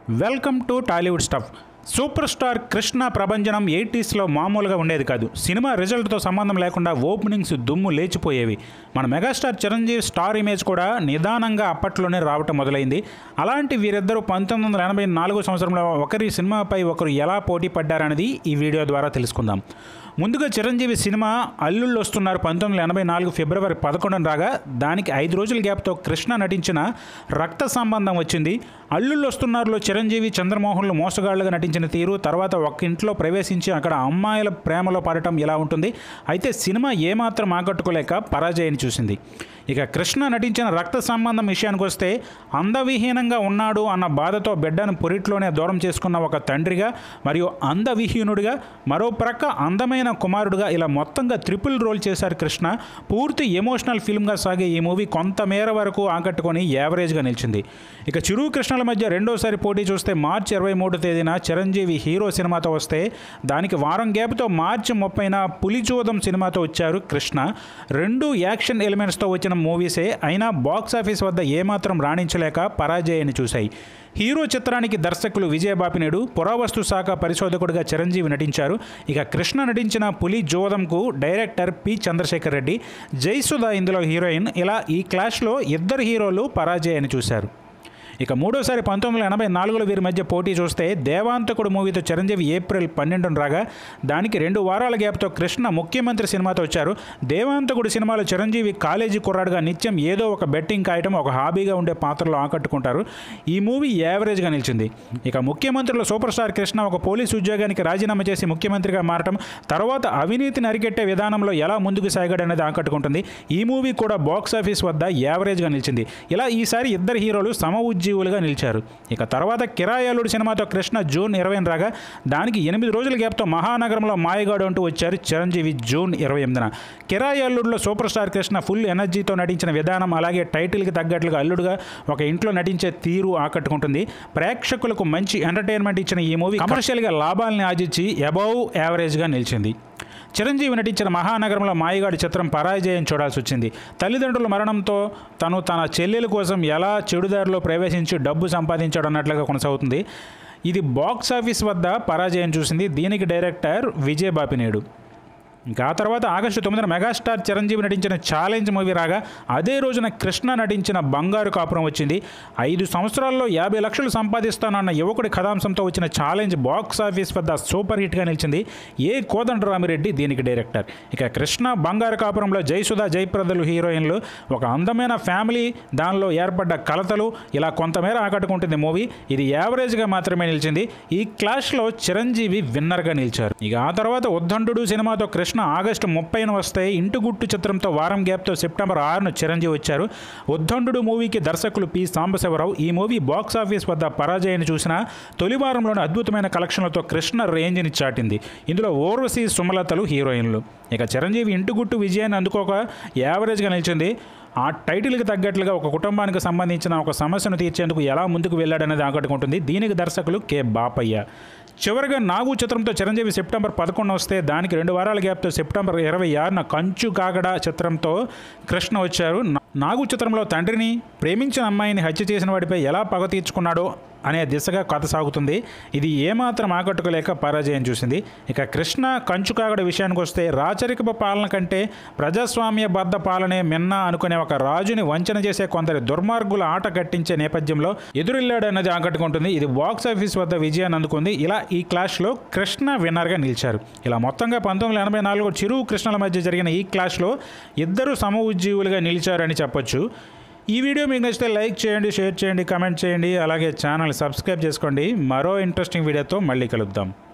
welcome to Tollywood stuff super star Krishna ప్రభంజనం ఎయిటీస్లో మామూలుగా ఉండేది కాదు సినిమా రిజల్ట్తో సంబంధం లేకుండా ఓపెనింగ్స్ దుమ్ము లేచిపోయేవి మన మెగాస్టార్ చిరంజీవి స్టార్ ఇమేజ్ కూడా నిదానంగా అప్పట్లోనే రావటం మొదలైంది అలాంటి వీరిద్దరూ పంతొమ్మిది వందల ఎనభై నాలుగో సంవత్సరంలో ఒకరి సినిమాపై ఒకరు ఎలా పోటీ పడ్డారనేది ఈ వీడియో ద్వారా తెలుసుకుందాం ముందుగా చిరంజీవి సినిమా అల్లుళ్ళు వస్తున్నారు పంతొమ్మిది వందల ఎనభై నాలుగు ఫిబ్రవరి పదకొండున రాగా దానికి ఐదు రోజుల గ్యాప్తో కృష్ణ నటించిన రక్త సంబంధం వచ్చింది అల్లుళ్ళు వస్తున్నారులో చిరంజీవి చంద్రమోహన్లు మోసగాళ్లుగా నటించిన తీరు తర్వాత ఒక ఇంట్లో ప్రవేశించి అక్కడ అమ్మాయిల ప్రేమలో పడటం ఇలా ఉంటుంది అయితే సినిమా ఏమాత్రం ఆకట్టుకోలేక పరాజయాన్ని చూసింది ఇక కృష్ణ నటించిన రక్త సంబంధం విషయానికి వస్తే అందవిహీనంగా ఉన్నాడు అన్న బాధతో బిడ్డను పురిట్లోనే దూరం చేసుకున్న ఒక తండ్రిగా మరియు అందవిహీనుడిగా మరో ప్రక్క అందమైన కుమారుడుగా ఇలా మొత్తంగా ట్రిపుల్ రోల్ చేశారు కృష్ణ పూర్తి ఎమోషనల్ ఫిల్మ్గా సాగే ఈ మూవీ కొంతమేర వరకు ఆకట్టుకొని యావరేజ్గా నిలిచింది ఇక చిరు కృష్ణల మధ్య రెండోసారి పోటీ చూస్తే మార్చి ఇరవై మూడు తేదీన చిరంజీవి హీరో సినిమాతో వస్తే దానికి వారం గ్యాప్తో మార్చి ముప్పైన పులిచోదం సినిమాతో వచ్చారు కృష్ణ రెండు యాక్షన్ ఎలిమెంట్స్తో వచ్చిన మూవీసే అయినా బాక్స్ ఆఫీస్ వద్ద ఏమాత్రం రాణించలేక పరాజయాన్ని చూశాయి హీరో చిత్రానికి దర్శకులు విజయబాపినేడు పురావస్తు శాఖ పరిశోధకుడిగా చిరంజీవి నటించారు ఇక కృష్ణ నటించిన పులి జోదంకు డైరెక్టర్ పి చంద్రశేఖర్ రెడ్డి జయసుధ ఇందులో హీరోయిన్ ఇలా ఈ క్లాష్లో ఇద్దరు హీరోలు పరాజయాన్ని చూశారు ఇక మూడోసారి పంతొమ్మిది వందల ఎనభై నాలుగులో వీరి మధ్య పోటీ చూస్తే దేవాంతకుడు మూవీతో చిరంజీవి ఏప్రిల్ పన్నెండున రాగా దానికి రెండు వారాల గ్యాప్తో కృష్ణ ముఖ్యమంత్రి సినిమాతో వచ్చారు దేవాంతకుడు సినిమాలో చిరంజీవి కాలేజీ కుర్రాడుగా నిత్యం ఏదో ఒక బెట్టింగ్ కాయటం ఒక హాబీగా ఉండే పాత్రలో ఆకట్టుకుంటారు ఈ మూవీ యావరేజ్గా నిలిచింది ఇక ముఖ్యమంత్రిలో సూపర్ స్టార్ కృష్ణ ఒక పోలీసు ఉద్యోగానికి రాజీనామా చేసి ముఖ్యమంత్రిగా మారటం తర్వాత అవినీతిని అరికెట్టే విధానంలో ఎలా ముందుకు సాగాడనేది ఆకట్టుకుంటుంది ఈ మూవీ కూడా బాక్స్ ఆఫీస్ వద్ద యావరేజ్గా నిలిచింది ఇలా ఈసారి ఇద్దరు హీరోలు సమ ఉజ్జీవులుగా నిలిచారు ఇక తర్వాత కిరాయాలుడు సినిమాతో కృష్ణ జూన్ ఇరవై రాగా దానికి ఎనిమిది రోజుల గ్యాప్తో మహానగరంలో మాయగాడు అంటూ వచ్చారు చిరంజీవి జూన్ ఇరవై ఎనిమిదిన కిరాయాల్లుడులో సూపర్ స్టార్ కృష్ణ ఫుల్ ఎనర్జీతో నటించిన విధానం అలాగే టైటిల్కి తగ్గట్లుగా అల్లుడుగా ఒక ఇంట్లో నటించే తీరు ఆకట్టుకుంటుంది ప్రేక్షకులకు మంచి ఎంటర్టైన్మెంట్ ఇచ్చిన ఈ మూవీ కమర్షియల్గా లాభాలని ఆర్జించి అబౌవ్ యావరేజ్గా నిలిచింది చిరంజీవి నటించిన మహానగరంలో మాయగాడి చిత్రం పరాజయం చూడాల్సి వచ్చింది తల్లిదండ్రుల మరణంతో తను తన చెల్లెల కోసం ఎలా చెడుదారిలో ప్రవేశించి డబ్బు సంపాదించాడు అన్నట్లుగా కొనసాగుతుంది ఇది బాక్స్ ఆఫీస్ వద్ద పరాజయం చూసింది దీనికి డైరెక్టర్ విజయ్ బాపినేడు ఇంకా ఆ తర్వాత ఆగస్టు తొమ్మిదిన మెగాస్టార్ చిరంజీవి నటించిన ఛాలెంజ్ మూవీ రాగా అదే రోజున కృష్ణ నటించిన బంగారు కాపురం వచ్చింది ఐదు సంవత్సరాల్లో యాభై లక్షలు సంపాదిస్తానన్న యువకుడి కథాంశంతో వచ్చిన ఛాలెంజ్ బాక్స్ ఆఫీస్ వద్ద సూపర్ హిట్గా నిలిచింది ఏ కోదండరామిరెడ్డి దీనికి డైరెక్టర్ ఇక కృష్ణ బంగారు కాపురంలో జయసుధ జయప్రదలు హీరోయిన్లు ఒక అందమైన ఫ్యామిలీ దానిలో ఏర్పడ్డ కలతలు ఇలా కొంతమేర ఆకట్టుకుంటుంది మూవీ ఇది యావరేజ్గా మాత్రమే నిలిచింది ఈ క్లాష్లో చిరంజీవి విన్నర్గా నిలిచారు ఇక ఆ తర్వాత ఉద్దండు సినిమాతో కృష్ణ ఆగస్టు ముప్పైన వస్తే ఇంటుగుట్టు చిత్రంతో వారం గ్యాప్తో సెప్టెంబర్ ఆరును చిరంజీవి వచ్చారు ఉద్దండు మూవీకి దర్శకులు పి సాంబశివరావు ఈ మూవీ బాక్స్ ఆఫీస్ వద్ద పరాజయాన్ని చూసిన తొలి వారంలోని అద్భుతమైన కలెక్షన్లతో కృష్ణ రేంజ్ని చాటింది ఇందులో ఓర్వశి సుమలతలు హీరోయిన్లు ఇక చిరంజీవి ఇంటుగుట్టు విజయాన్ని అందుకోక యావరేజ్గా నిలిచింది ఆ టైటిల్కి తగ్గట్లుగా ఒక కుటుంబానికి సంబంధించిన ఒక సమస్యను తీర్చేందుకు ఎలా ముందుకు వెళ్ళాడనేది ఆకట్టుకుంటుంది దీనికి దర్శకులు కె బాపయ్య చివరిగా నాగు చిత్రంతో చిరంజీవి సెప్టెంబర్ పదకొండు వస్తే దానికి రెండు వారాల గ్యాప్తో సెప్టెంబర్ ఇరవై ఆరున కంచు కాగడ చిత్రంతో కృష్ణ వచ్చారు నా- నాగు చిత్రంలో తండ్రిని ప్రేమించిన అమ్మాయిని హత్య చేసిన వాడిపై ఎలా పగ తీర్చుకున్నాడో అనే దిశగా కథ సాగుతుంది ఇది ఏమాత్రం ఆకట్టుకోలేక పరాజయం చూసింది ఇక కృష్ణ కంచుకాగడ విషయానికి వస్తే రాచరికపు పాలన కంటే ప్రజాస్వామ్యబద్ధ పాలనే మిన్న అనుకునే ఒక రాజుని వంచన చేసే కొందరి దుర్మార్గుల ఆట కట్టించే నేపథ్యంలో ఎదురెళ్ళాడు అన్నది ఆకట్టుకుంటుంది ఇది బాక్స్ ఆఫీస్ వద్ద విజయాన్ని అందుకుంది ఇలా ఈ క్లాష్లో కృష్ణ విన్నర్గా నిలిచారు ఇలా మొత్తంగా పంతొమ్మిది వందల ఎనభై నాలుగు చిరు కృష్ణల మధ్య జరిగిన ఈ క్లాష్లో ఇద్దరు సమ ఉజ్జీవులుగా నిలిచారని చెప్పొచ్చు ఈ వీడియో మీకు నచ్చితే లైక్ చేయండి షేర్ చేయండి కమెంట్ చేయండి అలాగే ఛానల్ సబ్స్క్రైబ్ చేసుకోండి మరో ఇంట్రెస్టింగ్ వీడియోతో మళ్ళీ కలుద్దాం